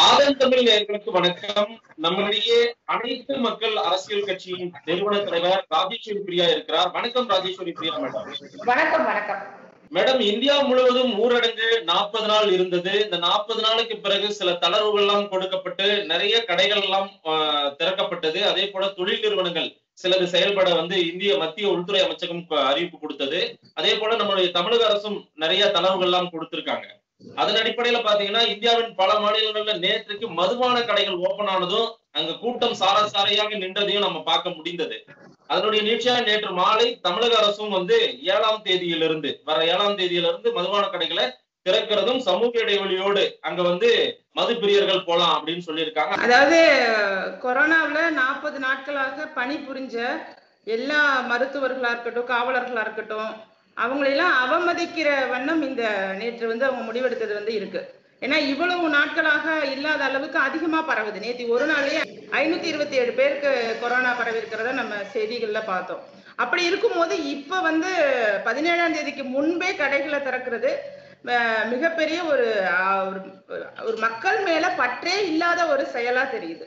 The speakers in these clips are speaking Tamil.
ஆதன் தமிழ் நேயர்களுக்கு வணக்கம் நம்மளிடையே அனைத்து மக்கள் அரசியல் கட்சியின் நிறுவன தலைவர் ராஜேஸ்வரி பிரியா இருக்கிறார் வணக்கம் ராஜேஸ்வரி பிரியா மேடம் வணக்கம் வணக்கம் மேடம் இந்தியா முழுவதும் ஊரடங்கு நாற்பது நாள் இருந்தது இந்த நாற்பது நாளுக்கு பிறகு சில தளர்வுகள் எல்லாம் கொடுக்கப்பட்டு நிறைய கடைகள் எல்லாம் ஆஹ், திறக்கப்பட்டது அதே போல தொழில் நிறுவனங்கள் சிலது செயல்பட வந்து இந்திய மத்திய உள்துறை அமைச்சகம் க- அறிவிப்பு கொடுத்தது அதே போல நம்மளுடைய தமிழக அரசும் நிறைய தளர்வுகள் எல்லாம் கொடுத்திருக்காங்க அதன் அடிப்படையில பாத்தீங்கன்னா இந்தியாவின் பல மாநிலங்கள்ல நேற்றுக்கு மதுபான கடைகள் ஓபன் ஆனதும் அங்க கூட்டம் சாராசாரியாக நின்றதையும் நம்ம பார்க்க முடிந்தது அதனுடைய நீட்சியாக நேற்று மாலை தமிழக அரசும் வந்து ஏழாம் தேதியிலிருந்து வர ஏழாம் தேதியிலிருந்து மதுபான கடைகளை திறக்கிறதும் சமூக இடைவெளியோடு அங்க வந்து மது பிரியர்கள் போலாம் அப்படின்னு சொல்லியிருக்காங்க அதாவது கொரோனாவுல நாற்பது நாட்களாக பணி புரிஞ்ச எல்லா மருத்துவர்களா இருக்கட்டும் காவலர்களா இருக்கட்டும் அவங்களெல்லாம் அவமதிக்கிற வண்ணம் இந்த நேற்று வந்து அவங்க முடிவெடுத்தது வந்து இருக்கு ஏன்னா இவ்வளவு நாட்களாக இல்லாத அளவுக்கு அதிகமா பரவுது நேற்று ஒரு நாள்லயே ஐநூத்தி இருபத்தி ஏழு பேருக்கு கொரோனா பரவி இருக்கிறத நம்ம செய்திகள்ல பார்த்தோம் அப்படி இருக்கும்போது இப்ப வந்து பதினேழாம் தேதிக்கு முன்பே கடைகளை திறக்கிறது அஹ், மிகப்பெரிய ஒரு அஹ், ஒரு ஒரு மக்கள் மேல பற்றே இல்லாத ஒரு செயலா தெரியுது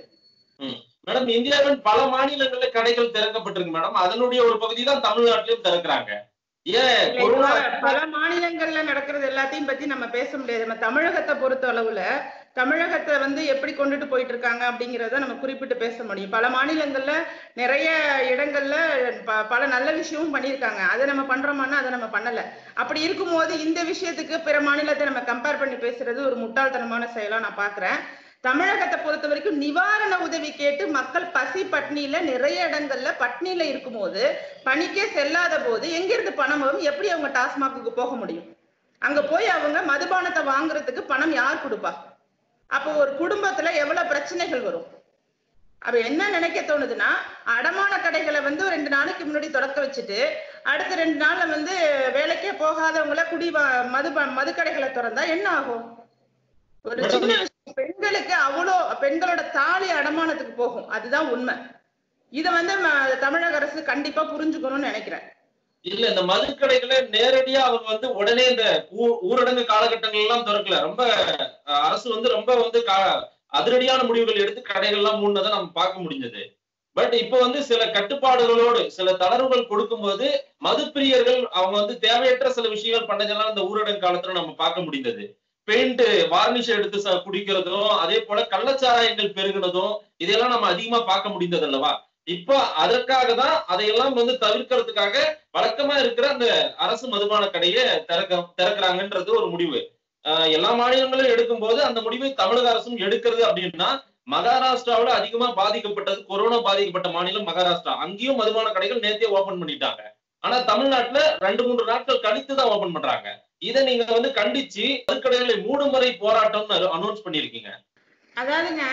மேடம் இந்தியாவின் பல மாநிலங்கள்ல கடைகள் திறக்கப்பட்டிருக்கு மேடம் அதனுடைய ஒரு பகுதி தான் தமிழ்நாட்டிலும் திறக்கிறாங்க ஏன் இல்ல, கொரோனா இப்ப பல மாநிலங்கள்ல நடக்கிறது எல்லாத்தையும் பத்தி நம்ம பேச முடியாது நம்ம தமிழகத்தை பொறுத்த அளவுல தமிழகத்தை வந்து எப்படி கொண்டுட்டு போயிட்டு இருக்காங்க அப்படிங்கறத நம்ம குறிப்பிட்டு பேச முடியும் பல மாநிலங்கள்ல நிறைய இடங்கள்ல ப- பல நல்ல விஷயமும் பண்ணியிருக்காங்க அதை நம்ம பண்றோமான்னா அதை நம்ம பண்ணல அப்படி இருக்கும்போது இந்த விஷயத்துக்கு பிற மாநிலத்தை நம்ம கம்பேர் பண்ணி பேசுறது ஒரு முட்டாள்தனமான செயலா நான் பாக்குறேன் தமிழகத்தை பொறுத்த வரைக்கும் நிவாரண உதவி கேட்டு மக்கள் பசி பட்னியில நிறைய இடங்கள்ல பட்னியில இருக்கும்போது பணிக்கே செல்லாத போது எங்கிருந்து பணம் வரும் எப்படி அவங்க டாஸ்மாகுக்கு போக முடியும் அங்க போய் அவங்க மதுபானத்தை வாங்குறதுக்கு பணம் யார் கொடுப்பா அப்போ ஒரு குடும்பத்துல எவ்வளவு பிரச்சனைகள் வரும் அப்ப என்ன நினைக்க தோணுதுன்னா அடமான கடைகளை வந்து ஒரு ரெண்டு நாளைக்கு முன்னாடி தொடக்க வச்சுட்டு அடுத்த ரெண்டு நாள்ல வந்து வேலைக்கே போகாதவங்கள குடி வா- மது மது கடைகளை திறந்தா என்ன ஆகும் ஒரு சின்ன விஷயம் பெண்களுக்கு அவ்வளோ பெண்களோட தாலி அடமானத்துக்கு போகும் அதுதான் உண்மை இத வந்து ம- தமிழக அரசு கண்டிப்பா புரிஞ்சுக்கணும்னு நினைக்கிறேன் இல்ல இந்த மதுக்கடைகளை நேரடியா அவங்க வந்து உடனே இந்த ஊ- ஊரடங்கு காலகட்டங்கள் எல்லாம் திறக்கல ரொம்ப அஹ், அரசு வந்து ரொம்ப வந்து கா- அதிரடியான முடிவுகள் எடுத்து கடைகள் எல்லாம் மூடினதை நம்ம பார்க்க முடிஞ்சது பட் இப்ப வந்து சில கட்டுப்பாடுகளோடு சில தளர்வுகள் கொடுக்கும்போது மதுப்பிரியர்கள் அவங்க வந்து தேவையற்ற சில விஷயங்கள் பண்ணதெல்லாம் இந்த ஊரடங்கு காலத்துல நம்ம பார்க்க முடிந்தது பெயிண்ட் வார்னிஷ் எடுத்து ச- குடிக்கிறதும் அதே போல கள்ளச்சாராயங்கள் பெருகினதும் இதெல்லாம் நம்ம அதிகமா பார்க்க முடிந்தது அல்லவா இப்ப அதற்காக தான் அதையெல்லாம் வந்து தவிர்க்கிறதுக்காக வழக்கமா இருக்கிற அந்த அரசு மதுபான கடையை திறக்க திறக்கிறாங்கன்றது ஒரு முடிவு ஆஹ் எல்லா மாநிலங்களும் எடுக்கும்போது அந்த முடிவை தமிழக அரசும் எடுக்கிறது அப்படின்னா மகாராஷ்டிராவுல அதிகமா பாதிக்கப்பட்டது கொரோனா பாதிக்கப்பட்ட மாநிலம் மகாராஷ்டிரா அங்கேயும் மதுபான கடைகள் நேத்தே ஓபன் பண்ணிட்டாங்க ஆனா தமிழ்நாட்டுல ரெண்டு மூன்று நாட்கள் கழித்து தான் ஓபன் பண்றாங்க இதை நீங்க வந்து கண்டிச்சு மதுக்கடைகளை மூடும் வரை போராட்டம்னு அனௌன்ஸ் பண்ணிருக்கீங்க அதாவதுங்க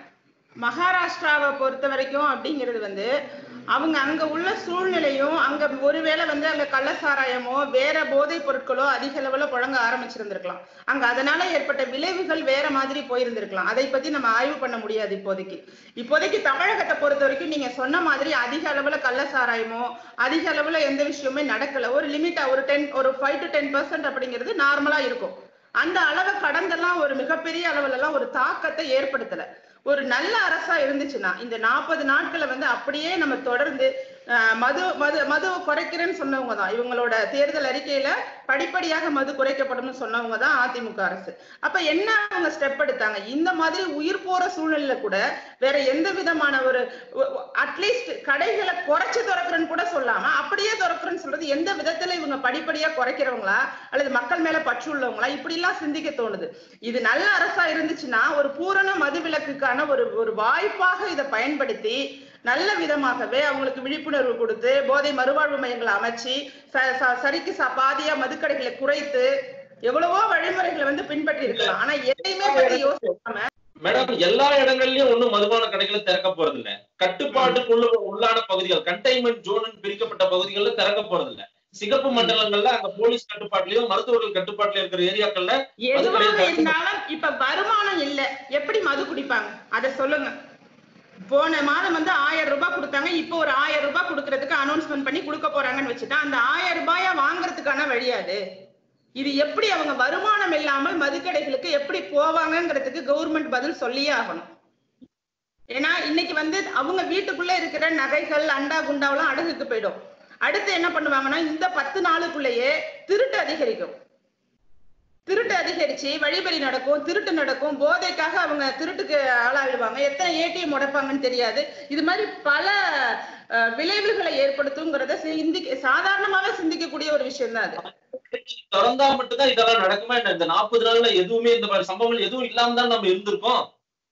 மகாராஷ்டிராவை பொறுத்த வரைக்கும் அப்படிங்கிறது வந்து அவங்க அங்க உள்ள சூழ்நிலையும் அங்க ஒருவேளை வந்து அங்க கள்ளசாராயமோ வேற போதைப் பொருட்களோ அதிக அளவுல புழங்க ஆரம்பிச்சிருந்திருக்கலாம் அங்க அதனால ஏற்பட்ட விளைவுகள் வேற மாதிரி போயிருந்திருக்கலாம் அதை பத்தி நம்ம ஆய்வு பண்ண முடியாது இப்போதைக்கு இப்போதைக்கு தமிழகத்தை பொறுத்த வரைக்கும் நீங்க சொன்ன மாதிரி அதிக அளவுல கள்ளசாராயமோ அதிக அளவுல எந்த விஷயமுமே நடக்கல ஒரு லிமிட்டா ஒரு டென் ஒரு ஃபைவ் டு டென் பர்சன்ட் அப்படிங்கிறது நார்மலா இருக்கும் அந்த அளவை கடந்தெல்லாம் ஒரு மிகப்பெரிய அளவுல எல்லாம் ஒரு தாக்கத்தை ஏற்படுத்தல ஒரு நல்ல அரசா இருந்துச்சுன்னா இந்த நாற்பது நாட்களை வந்து அப்படியே நம்ம தொடர்ந்து அஹ், மது மது மது குறைக்கிறேன்னு சொன்னவங்க தான் இவங்களோட தேர்தல் அறிக்கையில படிப்படியாக மது குறைக்கப்படும்னு சொன்னவங்க தான் அதிமுக அரசு அப்ப என்ன அவங்க ஸ்டெப் எடுத்தாங்க இந்த மாதிரி உயிர் போற சூழ்நிலையில கூட வேற எந்த விதமான ஒரு அட்லீஸ்ட் கடைகளை குறைச்சு திறக்கிறேன்னு கூட சொல்லாம அப்படியே திறக்கிறேன்னு சொல்றது எந்த விதத்துல இவங்க படிப்படியா குறைக்கிறவங்களா அல்லது மக்கள் மேல பற்று உள்ளவங்களா இப்படி எல்லாம் சிந்திக்க தோணுது இது நல்ல அரசா இருந்துச்சுன்னா ஒரு பூரண மதுவிலக்குக்கான ஒரு ஒரு வாய்ப்பாக இதை பயன்படுத்தி நல்ல விதமாகவே அவங்களுக்கு விழிப்புணர்வு கொடுத்து போதை மறுவாழ்வு மையங்களை அமைச்சு ச- ச- சரிக்கு ச- பாதியா மதுக்கடைகளை குறைத்து எவ்வளவோ வழிமுறைகளை வந்து பின்பற்றி இருக்கலாம் ஆனா எதையுமே பத்தி யோசிக்காம மேடம் எல்லா இடங்கள்லயும் ஒண்ணும் மதுபான கடைகளை திறக்க போறது இல்ல கட்டுப்பாட்டுக்குள்ள உள்ளான பகுதிகள் கண்டெய்ன்மெண்ட் ஜோன் பிரிக்கப்பட்ட பகுதிகள்ல திறக்க போறது இல்ல சிகப்பு மண்டலங்கள்ல அங்க போலீஸ் கட்டுப்பாட்டுலயும் மருத்துவர்கள் கட்டுப்பாட்டுல இருக்கிற ஏரியாக்கள்ல எதுவாக இருந்தாலும் இப்ப வருமானம் இல்ல எப்படி மது குடிப்பாங்க அத சொல்லுங்க போன மாதம் வந்து ஆயிரம் ரூபாய் கொடுத்தாங்க இப்போ ஒரு ஆயிரம் ரூபாய் கொடுக்கறதுக்கு அனௌன்ஸ்மெண்ட் பண்ணி கொடுக்க போறாங்கன்னு வச்சுட்டா அந்த ஆயிரம் ரூபாய வாங்குறதுக்கான வழியாது இது எப்படி அவங்க வருமானம் இல்லாமல் மதுக்கடைகளுக்கு எப்படி போவாங்கங்கிறதுக்கு கவர்மெண்ட் பதில் சொல்லியே ஆகணும் ஏன்னா இன்னைக்கு வந்து அவங்க வீட்டுக்குள்ள இருக்கிற நகைகள் அண்டா குண்டாவெல்லாம் அடகுக்கு போயிடும் அடுத்து என்ன பண்ணுவாங்கன்னா இந்த பத்து நாளுக்குள்ளேயே திருட்டு அதிகரிக்கும் திருட்டு அதிகரிச்சு வழிபறி நடக்கும் திருட்டு நடக்கும் போதைக்காக அவங்க திருட்டுக்கு ஆளாகிடுவாங்க எத்தனை ஏடிஎம் உடைப்பாங்கன்னு தெரியாது இது மாதிரி பல அஹ், விளைவுகளை ஏற்படுத்துங்கிறத சிந்திக்க சாதாரணமாவே சிந்திக்கக்கூடிய ஒரு விஷயம் தான் அது திறந்தா மட்டும்தான் இதெல்லாம் நடக்குமா என்ன இந்த நாற்பது நாள்ல எதுவுமே இந்த மாதிரி சம்பவங்கள் எதுவும் இல்லாம தான் நம்ம இருந்திருக்கோம்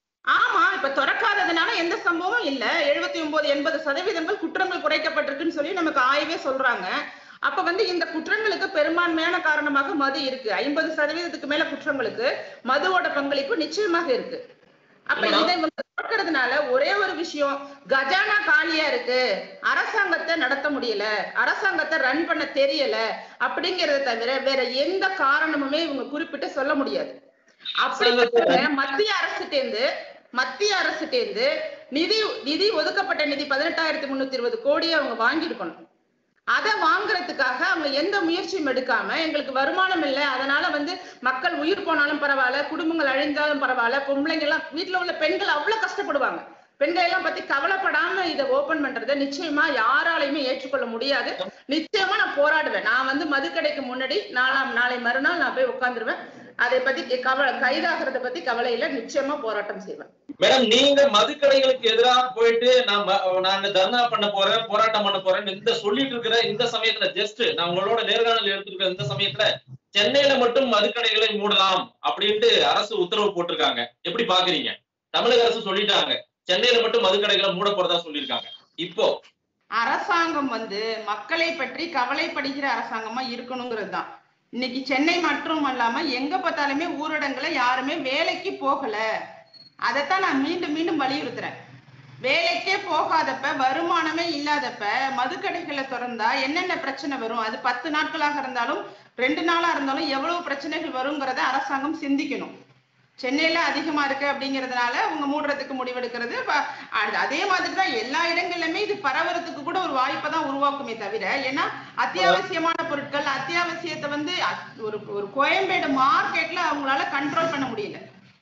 ஆமா இப்ப திறக்காததுனால எந்த சம்பவமும் இல்ல எழுபத்தி ஒன்பது எண்பது சதவீதங்கள் குற்றங்கள் குறைக்கப்பட்டிருக்குன்னு சொல்லி நமக்கு ஆய்வே சொல்றாங்க அப்ப வந்து இந்த குற்றங்களுக்கு பெரும்பான்மையான காரணமாக மது இருக்கு ஐம்பது சதவீதத்துக்கு மேல குற்றங்களுக்கு மதுவோட பங்களிப்பு நிச்சயமாக இருக்கு அப்ப ஆமா. இதை இவங்க திறக்கிறதுனால ஒரே ஒரு விஷயம் கஜானா காலியா இருக்கு அரசாங்கத்தை நடத்த முடியல அரசாங்கத்தை ரன் பண்ண தெரியல அப்படிங்கறத தவிர வேற எந்த காரணமுமே இவங்க குறிப்பிட்டு சொல்ல முடியாது அப்படிப்பட்ட மத்திய அரசுட்டேந்து மத்திய அரசுட்டேந்து நிதி நிதி ஒதுக்கப்பட்ட நிதி பதினெட்டாயிரத்தி முன்னூத்தி இருபது கோடி அவங்க வாங்கியிருக்கணும் அதை வாங்குறதுக்காக அவங்க எந்த முயற்சியும் எடுக்காம எங்களுக்கு வருமானம் இல்லை அதனால வந்து மக்கள் உயிர் போனாலும் பரவாயில்ல குடும்பங்கள் அழிந்தாலும் பரவாயில்ல பொம்பளைங்க எல்லாம் வீட்டுல உள்ள பெண்கள் அவ்வளவு கஷ்டப்படுவாங்க பெண்களை எல்லாம் பத்தி கவலைப்படாம இதை ஓபன் பண்றதை நிச்சயமா யாராலையுமே ஏற்றுக்கொள்ள முடியாது நிச்சயமா நான் போராடுவேன் நான் வந்து மதுக்கடைக்கு முன்னாடி நாலாம் நாளை மறுநாள் நான் போய் உட்காந்துருவேன் அதை பத்தி கவலை கைதாகிறத பத்தி கவலை இல்ல நிச்சயமா போராட்டம் செய்வேன் மேடம் நீங்க மதுக்கடைகளுக்கு எதிராக போயிட்டு நான் ம- நாங்க தர்ணா பண்ண போறேன் போராட்டம் பண்ண போறேன் இந்த சொல்லிட்டு இருக்கிற இந்த சமயத்துல ஜஸ்ட் நான் உங்களோட நேர்காணல் எடுத்துருக்கிற இந்த சமயத்துல சென்னையில மட்டும் மதுக்கடைகளை மூடலாம் அப்படின்ட்டு அரசு உத்தரவு போட்டிருக்காங்க எப்படி பாக்குறீங்க தமிழக அரசு சொல்லிட்டாங்க சென்னையில மட்டும் மதுக்கடைகளை மூட போறதா சொல்லியிருக்காங்க இப்போ அரசாங்கம் வந்து மக்களை பற்றி கவலைப்படுகிற அரசாங்கமா இருக்கணுங்கிறது தான் இன்னைக்கு சென்னை மட்டும் அல்லாம எங்க பார்த்தாலுமே ஊரடங்குல யாருமே வேலைக்கு போகல அதைத்தான் நான் மீண்டும் மீண்டும் வலியுறுத்துறேன் வேலைக்கே போகாதப்ப வருமானமே இல்லாதப்ப மதுக்கடைகளை திறந்தா என்னென்ன பிரச்சனை வரும் அது பத்து நாட்களாக இருந்தாலும் ரெண்டு நாளா இருந்தாலும் எவ்வளவு பிரச்சனைகள் வருங்கிறத அரசாங்கம் சிந்திக்கணும் சென்னையில அதிகமா இருக்கு அப்படிங்கறதுனால அவங்க மூடுறதுக்கு முடிவெடுக்கிறது ப- அது- அதே மாதிரி தான் எல்லா இடங்கள்லுமே இது பரவறதுக்கு கூட ஒரு வாய்ப்பை தான் உருவாக்குமே தவிர ஏன்னா அத்தியாவசியமான பொருட்கள் அத்தியாவசியத்தை வந்து அ- ஒரு ஒரு கோயம்பேடு மார்க்கெட்ல அவங்களால கண்ட்ரோல் பண்ண முடியல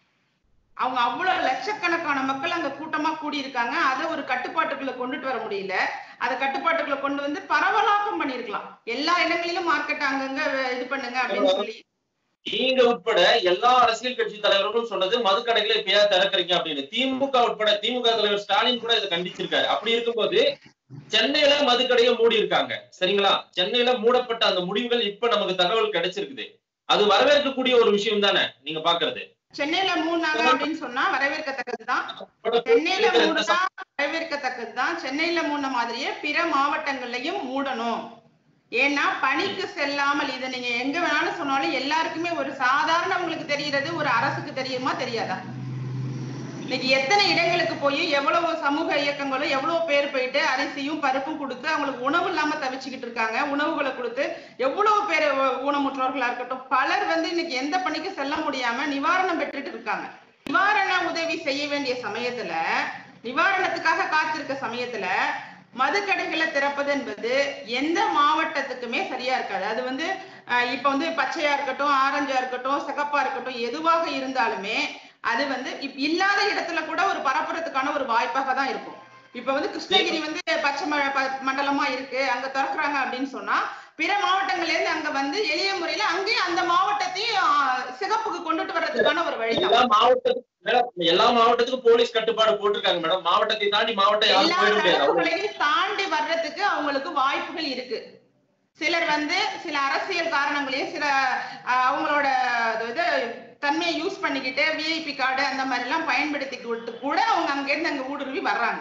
அவங்க அவ்வளவு லட்சக்கணக்கான மக்கள் அங்க கூட்டமா கூடி இருக்காங்க அதை ஒரு கட்டுப்பாட்டுக்குள்ள கொண்டுட்டு வர முடியல அதை கட்டுப்பாட்டுக்குள்ள கொண்டு வந்து பரவலாக்கம் பண்ணிருக்கலாம் எல்லா இடங்களிலும் மார்க்கெட் அங்கங்க இது பண்ணுங்க அப்படின்னு சொல்லி நீங்க உட்பட எல்லா அரசியல் கட்சி தலைவர்களும் சொன்னது மதுக்கடைகளை இப்ப ஏன் திறக்கறீங்க அப்படின்னு திமுக உட்பட திமுக தலைவர் ஸ்டாலின் கூட இதை கண்டிச்சிருக்காரு அப்படி இருக்கும்போது சென்னையில மதுக்கடையை மூடி இருக்காங்க சரிங்களா சென்னையில மூடப்பட்ட அந்த முடிவுகள் இப்ப நமக்கு தகவல் கிடைச்சிருக்குது அது வரவேற்கக்கூடிய ஒரு விஷயம் தானே நீங்க பாக்குறது சென்னையில மூணாங்க அப்படின்னு சொன்னா வரவேற்கத்தக்கதுதான் சென்னையில மூடுனா வரவேற்கத்தக்கதுதான் சென்னையில மூடின மாதிரியே பிற மாவட்டங்கள்லயும் மூடணும் ஏன்னா பணிக்கு செல்லாமல் இதை நீங்க எங்க வேணாலும் சொன்னாலும் எல்லாருக்குமே ஒரு சாதாரணவங்களுக்கு தெரிகிறது ஒரு அரசுக்கு தெரியுமா தெரியாதா இன்னைக்கு எத்தனை இடங்களுக்கு போய் எவ்வளவு சமூக இயக்கங்களும் எவ்வளவு பேர் போயிட்டு அரிசியும் பருப்பும் கொடுத்து அவங்களுக்கு உணவு இல்லாம தவிச்சுக்கிட்டு இருக்காங்க உணவுகளை கொடுத்து எவ்வளவு பேர் ஊ- ஊனமுற்றோர்களா இருக்கட்டும் பலர் வந்து இன்னைக்கு எந்த பணிக்கு செல்ல முடியாம நிவாரணம் பெற்றுட்டு இருக்காங்க நிவாரண உதவி செய்ய வேண்டிய சமயத்துல நிவாரணத்துக்காக காத்திருக்க சமயத்துல மதுக்கடைகளை திறப்பது என்பது எந்த மாவட்டத்துக்குமே சரியா இருக்காது அது வந்து அஹ், இப்ப வந்து பச்சையா இருக்கட்டும் ஆரஞ்சா இருக்கட்டும் சிகப்பா இருக்கட்டும் எதுவாக இருந்தாலுமே அது வந்து இப்- இல்லாத இடத்துல கூட ஒரு பரப்புறதுக்கான ஒரு வாய்ப்பாக தான் இருக்கும் இப்ப வந்து கிருஷ்ணகிரி வந்து பச்சை ம- ப- மண்டலமா இருக்கு அங்க திறக்குறாங்க அப்படின்னு சொன்னா பிற மாவட்டங்கள்ல இருந்து அங்க வந்து எளிய முறையில அங்கேயும் அந்த மாவட்டத்தையும் ஆஹ், சிகப்புக்கு கொண்டுட்டு வர்றதுக்கான ஒரு வழிதான் எல்லா மாவட்டத்துக்கும் மேடம், எல்லா மாவட்டத்துக்கும் போலீஸ் கட்டுப்பாடு போட்டிருக்காங்க மேடம் மாவட்டத்தை தாண்டி மாவட்டம் யாரும் எல்லா போயிட முடியாது அவங்க தரப்புகளையும் தாண்டி வர்றதுக்கு அவங்களுக்கு வாய்ப்புகள் இருக்கு சிலர் வந்து சில அரசியல் காரணங்களையும் சில அஹ், அவங்களோட இது தன்மையை யூஸ் பண்ணிக்கிட்டு விஐபி கார்டு அந்த மாதிரி எல்லாம் பயன்படுத்திக்கிட்டு கூட அவங்க அங்க இருந்து அங்க ஊடுருவி வர்றாங்க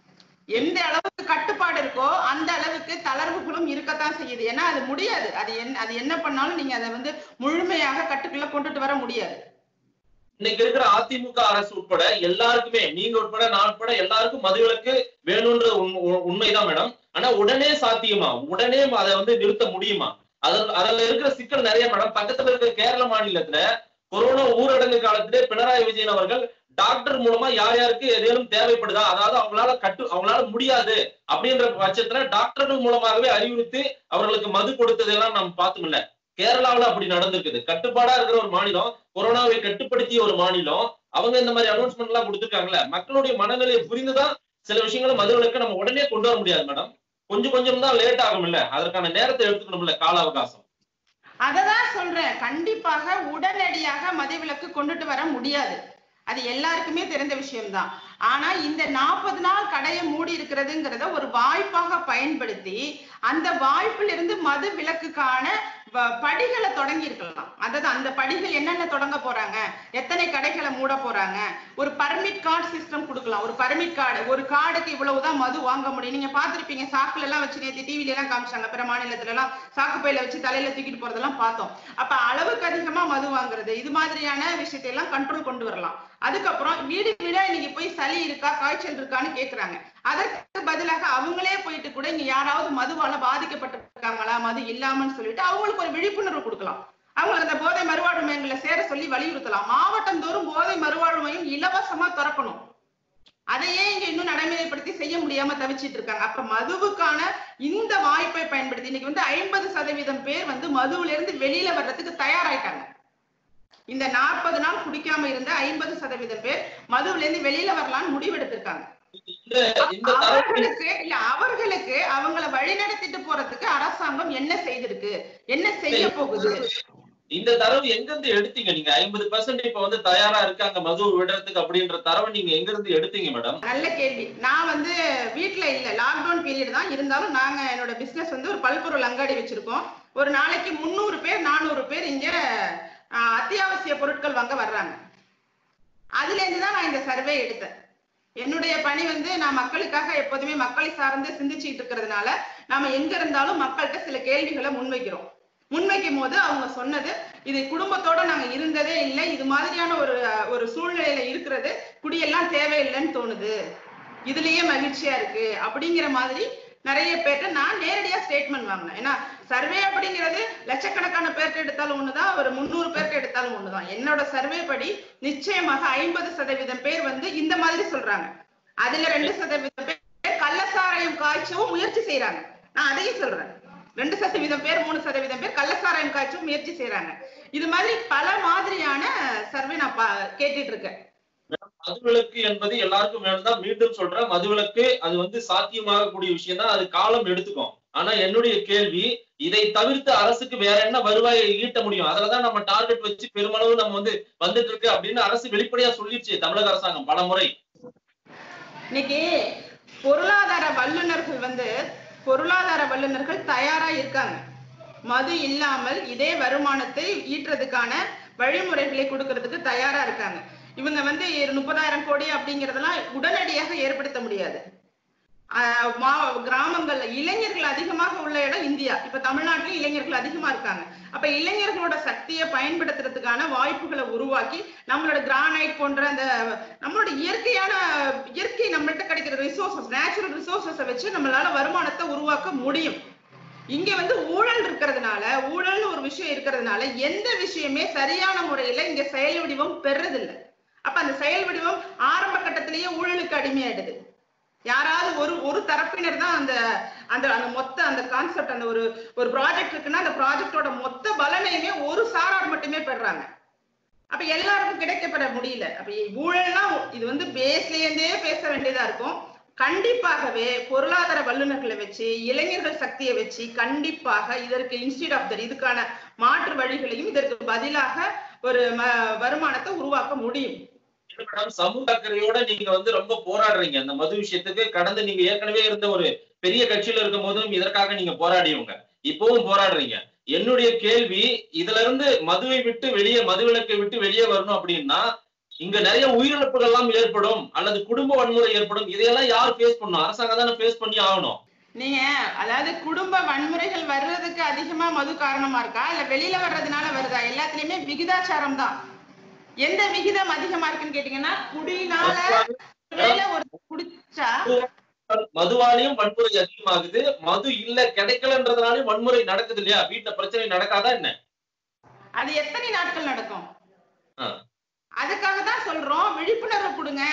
எந்த அளவுக்கு கட்டுப்பாடு இருக்கோ அந்த அளவுக்கு தளர்வுகளும் இருக்கத்தான் செய்யுது ஏன்னா அது முடியாது அது என்ன அது என்ன பண்ணாலும் நீங்க அதை வந்து முழுமையாக கட்டுக்குள்ள கொண்டுட்டு வர முடியாது இன்னைக்கு இருக்கிற அதிமுக அரசு உட்பட எல்லாருக்குமே நீங்க உட்பட நான் உட்பட எல்லாருக்கும் மதுவிலக்கு வேணும்ன்ற உண்மை- உ- உண்மைதான் மேடம் ஆனா உடனே சாத்தியமா உடனே அதை வந்து நிறுத்த முடியுமா அதுல அதுல இருக்கிற சிக்கல் நிறைய மேடம் பக்கத்துல இருக்கிற கேரள மாநிலத்துல கொரோனா ஊரடங்கு காலத்திலே பினராயி விஜயன் அவர்கள் டாக்டர் மூலமா யார் யாருக்கு ஏதேனும் தேவைப்படுதா அதாவது அவங்களால கட்டு அவங்களால முடியாது அப்படின்ற பட்சத்துல டாக்டர்கள் மூலமாகவே அறிவுறுத்தி அவர்களுக்கு மது கொடுத்ததெல்லாம் நம்ம பார்த்தோம்ல கேரளாவுல அப்படி நடந்திருக்குது கட்டுப்பாடா இருக்கிற ஒரு மாநிலம் கொரோனாவை கட்டுப்படுத்திய ஒரு மாநிலம் அவங்க இந்த மாதிரி அனௌன்ஸ்மெண்ட் எல்லாம் கொடுத்துருக்காங்கல்ல மக்களுடைய மனநிலையை புரிந்துதான் சில விஷயங்களை மதுவிலக்கு நம்ம உடனே கொண்டு வர முடியாது மேடம் கொஞ்சம் கொஞ்சம் தான் லேட் ஆகும் இல்ல அதற்கான நேரத்தை எடுத்துக்கணும்ல கால அவகாசம் அததான் சொல்றேன் கண்டிப்பாக உடனடியாக மதுவிலக்கு கொண்டுட்டு வர முடியாது அது எல்லாருக்குமே தெரிந்த விஷயம்தான் ஆனா இந்த நாற்பது நாள் கடையை மூடி இருக்கிறதுங்கிறத ஒரு வாய்ப்பாக பயன்படுத்தி அந்த வாய்ப்பிலிருந்து மது விலக்குக்கான வ- படிகளை தொடங்கி இருக்கலாம் அதாவது அந்த படிகள் என்னென்ன தொடங்க போறாங்க எத்தனை கடைகளை மூட போறாங்க ஒரு பர்மிட் கார்டு சிஸ்டம் கொடுக்கலாம் ஒரு பர்மிட் கார்டு ஒரு கார்டுக்கு இவ்வளவுதான் மது வாங்க முடியும் நீங்க பாத்திருப்பீங்க சாக்குல எல்லாம் வச்சு நேத்து டிவில எல்லாம் காமிச்சாங்க பிற மாநிலத்துல எல்லாம் சாக்கு பையில வச்சு தலையில தூக்கிட்டு போறதெல்லாம் பார்த்தோம் அப்ப அளவுக்கு அதிகமா மது வாங்குறது இது மாதிரியான விஷயத்தை எல்லாம் கண்ட்ரோல் கொண்டு வரலாம் அதுக்கப்புறம் வீடு வீடா இன்னைக்கு போய் சளி இருக்கா காய்ச்சல் இருக்கான்னு கேக்குறாங்க அதற்கு பதிலாக அவங்களே போயிட்டு கூட இங்க யாராவது மதுவால பாதிக்கப்பட்டிருக்காங்களா மது இல்லாமன்னு சொல்லிட்டு அவங்களுக்கு ஒரு விழிப்புணர்வு கொடுக்கலாம் அவங்களுக்கு அந்த போதை மறுவாழ்வு மையங்களை சேர சொல்லி வலியுறுத்தலாம் மாவட்டம் தோறும் போதை மறுவாழ்வு மையம் இலவசமா திறக்கணும் அதையே இங்க இன்னும் நடைமுறைப்படுத்தி செய்ய முடியாம தவிச்சிட்டு இருக்காங்க அப்ப மதுவுக்கான இந்த வாய்ப்பை பயன்படுத்தி இன்னைக்கு வந்து ஐம்பது சதவீதம் பேர் வந்து மதுவுல இருந்து வெளியில வர்றதுக்கு தயாராயிட்டாங்க இந்த நாற்பது நாள் குடிக்காம இருந்த ஐம்பது சதவீதம் பேர் மதுவுல இருந்து வெளியில வரலாம்னு முடிவெடுத்திருக்காங்க இந்த இந்த தரவு அவர்களுக்கு இல்ல அவர்களுக்கு அவங்கள வழிநடத்திட்டு போறதுக்கு அரசாங்கம் என்ன செய்திருக்கு என்ன செய்ய போகுது இந்த தரவு எங்க இருந்து எடுத்தீங்க நீங்க ஐம்பது பர்சன்ட் இப்ப வந்து தயாரா இருக்காங்க மது விடுறதுக்கு அப்படின்ற தரவை நீங்க எங்க இருந்து எடுத்தீங்க மேடம் நல்ல கேள்வி நான் வந்து வீட்ல இல்ல லாக்டவுன் பீரியட் தான் இருந்தாலும் நாங்க என்னோட பிசினஸ் வந்து ஒரு பல்பொருள் அங்காடி வச்சிருக்கோம் ஒரு நாளைக்கு முந்நூறு பேர் நானூறு பேர் இங்க ஆஹ், அத்தியாவசிய பொருட்கள் வாங்க வர்றாங்க அதுல இருந்து தான் நான் இந்த சர்வே எடுத்தேன் என்னுடைய பணி வந்து நான் மக்களுக்காக எப்போதுமே மக்களை சார்ந்து சிந்திச்சுட்டு இருக்கிறதுனால நாம எங்க இருந்தாலும் மக்கள்கிட்ட சில கேள்விகளை முன்வைக்கிறோம் முன்வைக்கும் போது அவங்க சொன்னது இது குடும்பத்தோட நாங்க இருந்ததே இல்லை இது மாதிரியான ஒரு ஒரு சூழ்நிலையில இருக்கிறது குடியெல்லாம் தேவையில்லைன்னு தோணுது இதுலயே மகிழ்ச்சியா இருக்கு அப்படிங்கிற மாதிரி நிறைய பேர்ட்ட நான் நேரடியா ஸ்டேட்மெண்ட் வாங்கினேன் ஏன்னா சர்வே அப்படிங்கிறது லட்சக்கணக்கான பேர்ட்ட எடுத்தாலும் ஒண்ணுதான் ஒரு முந்நூறு பேர்ட்ட எடுத்தாலும் ஒண்ணுதான் என்னோட சர்வே படி நிச்சயமாக ஐம்பது சதவீதம் பேர் வந்து இந்த மாதிரி சொல்றாங்க அதுல ரெண்டு சதவீதம் பேர் கள்ளசாராயம் காய்ச்சவும் முயற்சி செய்யறாங்க நான் அதையும் சொல்றேன் ரெண்டு சதவீதம் பேர் மூணு சதவீதம் பேர் கள்ளசாராயம் காய்ச்சவும் முயற்சி செய்யறாங்க இது மாதிரி பல மாதிரியான சர்வே நான் பா- கேட்டுட்டு இருக்கேன் மதுவிலக்கு என்பது எல்லாருக்கும் வேணும்தான் மீண்டும் சொல்றேன் மதுவிலக்கு அது வந்து சாத்தியமாகக்கூடிய விஷயம் தான் அது காலம் எடுத்துக்கும் ஆனா என்னுடைய கேள்வி இதை தவிர்த்து அரசுக்கு வேற என்ன வருவாயை ஈட்ட முடியும் அதுலதான் நம்ம டார்கெட் வச்சு பெருமளவு நம்ம வந்து வந்துட்டு இருக்கு அப்படின்னு அரசு வெளிப்படையா சொல்லிடுச்சு தமிழக அரசாங்கம் பல முறை இன்னைக்கு பொருளாதார வல்லுநர்கள் வந்து பொருளாதார வல்லுநர்கள் தயாரா இருக்காங்க மது இல்லாமல் இதே வருமானத்தை ஈட்டுறதுக்கான வழிமுறைகளை கொடுக்கறதுக்கு தயாரா இருக்காங்க இவங்க வந்து இரு- முப்பதாயிரம் கோடி அப்படிங்கறதெல்லாம் உடனடியாக ஏற்படுத்த முடியாது ஆஹ் மா- கிராமங்கள்ல இளைஞர்கள் அதிகமாக உள்ள இடம் இந்தியா இப்ப தமிழ்நாட்டிலும் இளைஞர்கள் அதிகமா இருக்காங்க அப்ப இளைஞர்களோட சக்தியை பயன்படுத்துறதுக்கான வாய்ப்புகளை உருவாக்கி நம்மளோட கிரானைட் போன்ற அந்த நம்மளோட இயற்கையான இயற்கை நம்மள்ட்ட கிடைக்கிற ரிசோர்சஸ் நேச்சுரல் ரிசோர்சஸை வச்சு நம்மளால வருமானத்தை உருவாக்க முடியும் இங்க வந்து ஊழல் இருக்கிறதுனால ஊழல்னு ஒரு விஷயம் இருக்கிறதுனால எந்த விஷயமே சரியான முறையில இங்க செயல் வடிவம் பெறதில்லை அப்ப அந்த செயல் வடிவம் ஆரம்ப கட்டத்திலேயே ஊழலுக்கு அடிமையாயிடுது யாராவது ஒரு ஒரு தரப்பினர் தான் அந்த அந்த அந்த மொத்த அந்த கான்செப்ட் அந்த ஒரு ஒரு ப்ராஜெக்ட் இருக்குன்னா அந்த ப்ராஜெக்டோட மொத்த பலனையுமே ஒரு சாரார் மட்டுமே பெறுறாங்க அப்ப எல்லாருக்கும் கிடைக்கப்பட முடியல அப்ப ஊழல்னா இது வந்து பேஸ்ல இருந்தே பேச வேண்டியதா இருக்கும் கண்டிப்பாகவே பொருளாதார வல்லுநர்களை வச்சு இளைஞர்கள் சக்தியை வச்சு கண்டிப்பாக இதற்கு இன்ஸ்டியூட் ஆஃப் த இதுக்கான மாற்று வழிகளையும் இதற்கு பதிலாக ஒரு ம- வருமானத்தை உருவாக்க முடியும் மேடம் சமூக அக்கறையோட நீங்க வந்து ரொம்ப போராடுறீங்க அந்த மது விஷயத்துக்கு கடந்து நீங்க ஏற்கனவே இருந்த ஒரு பெரிய கட்சியில இருக்கும் போதும் இதற்காக நீங்க போராடியவங்க இப்பவும் போராடுறீங்க என்னுடைய கேள்வி இதுல இருந்து மதுவை விட்டு வெளியே மதுவிலக்கை விட்டு வெளியே வரணும் அப்படின்னா இங்க நிறைய உயிரிழப்புகள் எல்லாம் ஏற்படும் அல்லது குடும்ப வன்முறை ஏற்படும் இதையெல்லாம் யார் ஃபேஸ் பண்ணும் அரசாங்கம் தானே ஃபேஸ் பண்ணி ஆகணும் நீங்க அதாவது குடும்ப வன்முறைகள் வர்றதுக்கு அதிகமா மது காரணமா இருக்கா இல்ல வெளியில வர்றதுனால வருதா எல்லாத்துலயுமே விகிதாச்சாரம் தான் எந்த விகிதம் அதிகமா இருக்குன்னு கேட்டீங்கன்னா குடினால ஒருவேளை ஒரு குடிச்சா மதுவாலையும் வன்முறை அதிகமாகுது மது இல்ல கிடைக்கலன்றதுனாலயும் வன்முறை நடக்குது இல்லையா வீட்டுல பிரச்சனை நடக்காதா என்ன அது எத்தனை நாட்கள் நடக்கும் ஆ. அதுக்காக தான் சொல்றோம் விழிப்புணர்வு கொடுங்க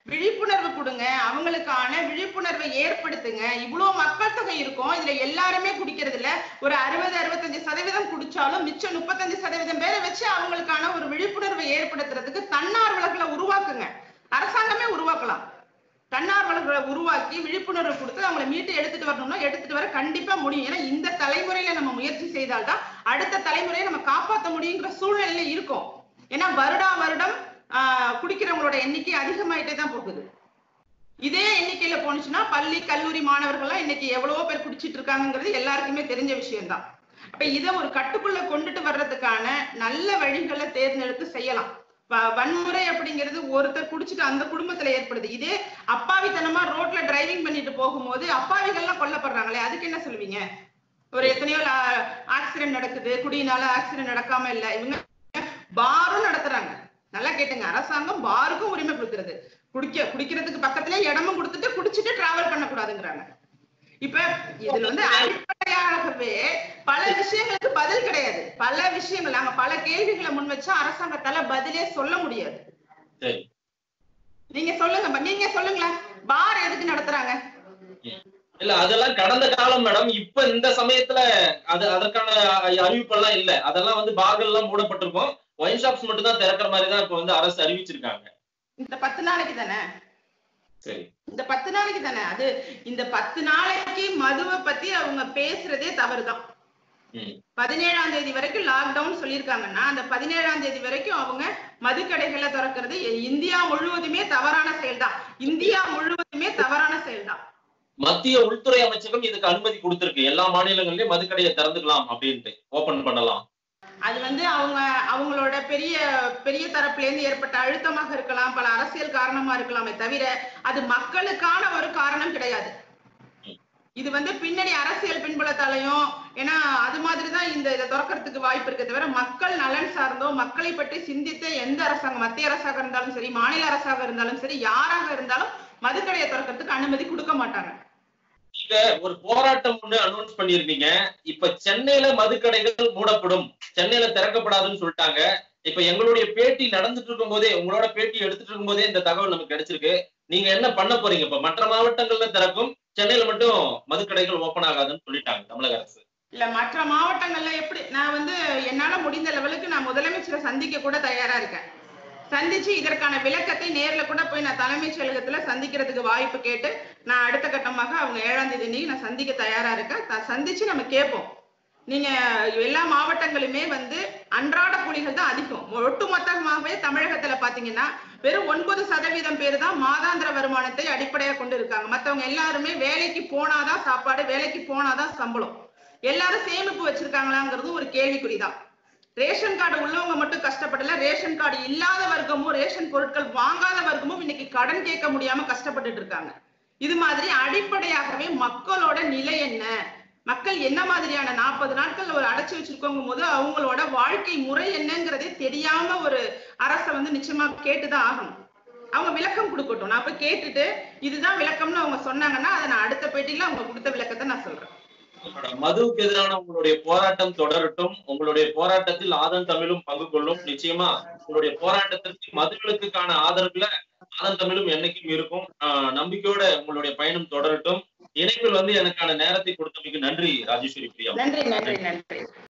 விழிப்புணர்வு கொடுங்க அவங்களுக்கான விழிப்புணர்வை ஏற்படுத்துங்க இவ்வளவு மக்கள் தொகை இருக்கும் இதுல எல்லாருமே குடிக்கிறது இல்ல ஒரு அறுபது அறுபத்தஞ்சு சதவீதம் குடிச்சாலும் மிச்சம் முப்பத்தஞ்சு சதவீதம் பேரை வச்சு அவங்களுக்கான ஒரு விழிப்புணர்வை ஏற்படுத்துறதுக்கு தன்னார்வலர்களை உருவாக்குங்க அரசாங்கமே உருவாக்கலாம் தன்னார்வலர்களை உருவாக்கி விழிப்புணர்வு கொடுத்து அவங்களை மீட்டு எடுத்துட்டு வரணும்னா எடுத்துட்டு வர கண்டிப்பா முடியும் ஏன்னா இந்த தலைமுறையில நம்ம முயற்சி செய்தால்தான் அடுத்த தலைமுறையை நம்ம காப்பாற்ற முடியுங்கிற சூழ்நிலையில இருக்கும் ஏன்னா வருடா வருடம் ஆஹ் குடிக்கிறவங்களோட எண்ணிக்கை அதிகமாயிட்டே தான் போகுது இதே எண்ணிக்கையில போனுச்சுன்னா பள்ளி கல்லூரி மாணவர்கள்லாம் இன்னைக்கு எவ்வளவோ பேர் குடிச்சிட்டு இருக்காங்கிறது எல்லாருக்குமே தெரிஞ்ச விஷயம்தான் அப்ப இதை ஒரு கட்டுக்குள்ள கொண்டுட்டு வர்றதுக்கான நல்ல வழிகளை தேர்ந்தெடுத்து செய்யலாம் வ- வன்முறை அப்படிங்கிறது ஒருத்தர் குடிச்சிட்டு அந்த குடும்பத்துல ஏற்படுது இதே அப்பாவித்தனமா ரோட்ல டிரைவிங் பண்ணிட்டு போகும்போது அப்பாவிகள்லாம் கொல்லப்படுறாங்களே அதுக்கு என்ன சொல்லுவீங்க ஒரு எத்தனையோ ஆக்சிடென்ட் நடக்குது குடியினால ஆக்சிடென்ட் நடக்காம இல்ல இவங்க பாரும் நடத்துறாங்க நல்லா கேட்டுங்க அரசாங்கம் பாருக்கும் உரிமை கொடுக்கிறது குடிக்க குடிக்கிறதுக்கு பக்கத்துல இடமும் கொடுத்துட்டு குடிச்சிட்டு டிராவல் பண்ணக்கூடாதுங்கிறாங்க இப்ப இதுல வந்து அடிப்படையாகவே பல விஷயங்களுக்கு பதில் கிடையாது பல விஷயங்கள் நாங்க பல கேள்விகளை முன் வச்சா அரசாங்கத்தால பதிலே சொல்ல முடியாது சரி நீங்க சொல்லுங்க நீங்க சொல்லுங்களேன் பார் எதுக்கு நடத்துறாங்க இல்ல அதெல்லாம் கடந்த காலம் மேடம் இப்ப இந்த சமயத்துல அது அதற்கான அறிவிப்பெல்லாம் இல்ல அதெல்லாம் வந்து பார்கள் எல்லாம் மூடப்பட்டிருக்கும் ஒயின் ஷாப்ஸ் மட்டும் தான் திறக்கிற மாதிரி தான் இப்ப வந்து அரசு அறிவிச்சிருக்காங்க இந்த பத்து நாளைக்கு தானே சரி இந்த பத்து நாளைக்கு தானே அது இந்த பத்து நாளைக்கு மதுவை பத்தி அவங்க பேசுறதே தவறுதான் ம் பதினேழாம் தேதி வரைக்கும் லாக்டவுன் சொல்லியிருக்காங்கன்னா அந்த பதினேழாம் தேதி வரைக்கும் அவங்க மதுக்கடைகளை திறக்கிறது இந்தியா முழுவதுமே தவறான செயல்தான் இந்தியா முழுவதுமே தவறான செயல்தான் மத்திய உள்துறை அமைச்சகம் இதுக்கு அனுமதி கொடுத்திருக்கு எல்லா மாநிலங்கள்லயும் மதுக்கடையை திறந்துக்கலாம் அப்படின்ட்டு ஓபன் பண்ணலாம் அது வந்து அவங்க அவங்களோட பெரிய பெரிய தரப்புல இருந்து ஏற்பட்ட அழுத்தமாக இருக்கலாம் பல அரசியல் காரணமா இருக்கலாமே தவிர அது மக்களுக்கான ஒரு காரணம் கிடையாது இது வந்து பின்னாடி அரசியல் பின்புலத்தாலையும் ஏன்னா அது மாதிரிதான் இந்த இதை திறக்கிறதுக்கு வாய்ப்பு இருக்கு தவிர மக்கள் நலன் சார்ந்தோ மக்களை பற்றி சிந்தித்த எந்த அரசாங்கம் மத்திய அரசாக இருந்தாலும் சரி மாநில அரசாக இருந்தாலும் சரி யாராக இருந்தாலும் மதுக்கடையை திறக்கிறதுக்கு அனுமதி கொடுக்க மாட்டாங்க நீங்க ஒரு போராட்டம் ஒண்ணு அனௌன்ஸ் பண்ணிருக்கீங்க இப்ப சென்னையில மதுக்கடைகள் மூடப்படும் சென்னையில திறக்கப்படாதுன்னு சொல்லிட்டாங்க இப்ப எங்களுடைய பேட்டி நடந்துட்டு இருக்கும் போதே உங்களோட பேட்டி எடுத்துட்டு இருக்கும் போதே இந்த தகவல் நமக்கு கிடைச்சிருக்கு நீங்க என்ன பண்ண போறீங்க இப்ப மற்ற மாவட்டங்கள்ல திறக்கும் சென்னையில மட்டும் மதுக்கடைகள் ஓபன் ஆகாதுன்னு சொல்லிட்டாங்க தமிழக அரசு இல்ல மற்ற மாவட்டங்கள்ல எப்படி நான் வந்து என்னால முடிந்த லெவலுக்கு நான் முதலமைச்சரை சந்திக்க கூட தயாரா இருக்கேன் சந்திச்சு இதற்கான விளக்கத்தை நேர்ல கூட போய் நான் தலைமைச் செயலகத்துல சந்திக்கிறதுக்கு வாய்ப்பு கேட்டு நான் அடுத்த கட்டமாக அவங்க ஏழாம் தேதி அன்னைக்கு நான் சந்திக்க தயாரா இருக்கேன் த- சந்திச்சு நம்ம கேட்போம் நீங்க எல்லா மாவட்டங்களுமே வந்து அன்றாட கூலிகள் தான் அதிகம் ஒட்டுமொத்தமாகவே தமிழகத்துல பாத்தீங்கன்னா வெறும் ஒன்பது சதவீதம் பேர் தான் மாதாந்திர வருமானத்தை அடிப்படையாக கொண்டு இருக்காங்க மத்தவங்க எல்லாருமே வேலைக்கு போனாதான் சாப்பாடு வேலைக்கு போனாதான் சம்பளம் எல்லாரும் சேமிப்பு வச்சிருக்காங்களாங்கிறது ஒரு கேள்விக்குறிதான் ரேஷன் கார்டு உள்ளவங்க மட்டும் கஷ்டப்படல ரேஷன் கார்டு இல்லாத வர்க்கமும் ரேஷன் பொருட்கள் வாங்காத வர்க்கமும் இன்னைக்கு கடன் கேட்க முடியாம கஷ்டப்பட்டுட்டு இருக்காங்க இது மாதிரி அடிப்படையாகவே மக்களோட நிலை என்ன மக்கள் என்ன மாதிரியான நாற்பது நாட்கள் ஒரு அடைச்சு வச்சிருக்கோங்கும் போது அவங்களோட வாழ்க்கை முறை என்னங்கிறதே தெரியாம ஒரு அரசை வந்து நிச்சயமா கேட்டுதான் ஆகணும் அவங்க விளக்கம் கொடுக்கட்டும் நான் போய் கேட்டுட்டு இதுதான் விளக்கம்னு அவங்க சொன்னாங்கன்னா அதை நான் அடுத்த பேட்டியில அவங்க கொடுத்த விளக்கத்தை நான் சொல்றேன் மதுவுக்கு எதிரான உங்களுடைய போராட்டம் தொடரட்டும் உங்களுடைய போராட்டத்தில் ஆதன் தமிழும் பங்கு கொள்ளும் நிச்சயமா உங்களுடைய போராட்டத்திற்கு மதுவிலக்குக்கான ஆதரவுல ஆதன் தமிழும் என்னைக்கும் இருக்கும் ஆஹ் நம்பிக்கையோட உங்களுடைய பயணம் தொடரட்டும் இணைப்பில் வந்து எனக்கான நேரத்தை கொடுத்தமைக்கு நன்றி ராஜேஸ்வரி பிரியா நன்றி நன்றி நன்றி